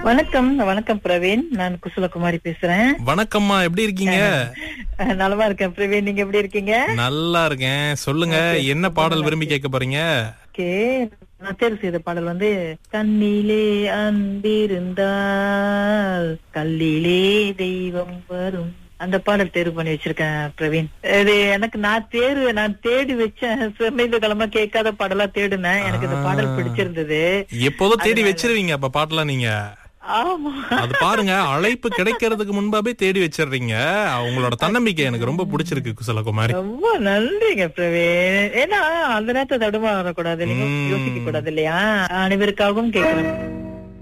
வணக்கம் வணக்கம் பிரவீன் நான் குசலகுமாரி பேசுறேன் வணக்கம்மா எப்படி இருக்கீங்க அஹ், நலமா இருக்கேன் பிரவீன் நீங்க எப்படி இருக்கீங்க நல்லா இருக்கேன் சொல்லுங்க என்ன பாடல் விரும்பி கேட்க போறீங்க ஓகே நான் தேர்வு செய்த பாடல் வந்து கண்ணிலே அன்பிருந்தால் கல்லிலே தெய்வம் வரும் அந்த பாடல் தேர்வு பண்ணி வச்சிருக்கேன் பிரவீன் இது எனக்கு நான் தேர்வு நான் தேடி வச்சேன் சமீப காலமா கேட்காத பாடலா தேடினேன் எனக்கு இந்த பாடல் பிடிச்சிருந்தது எப்போதும் தேடி வச்சிருவீங்க அப்ப பாட்டெல்லாம் நீங்க ஆமா அது பாருங்க அழைப்பு கிடைக்கிறதுக்கு முன்பாவே தேடி வச்சிடுறீங்க உங்களோட தன்னம்பிக்கை எனக்கு ரொம்ப பிடிச்சிருக்கு குசலகுமாரி ரொம்ப நன்றிங்க பிரவீன் ஏன்னா அந்த நேரத்தை தடுமா வரக்கூடாது நீங்க ம். யோசிக்க கூடாது இல்லையா அனைவருக்காகவும் கேட்கணும்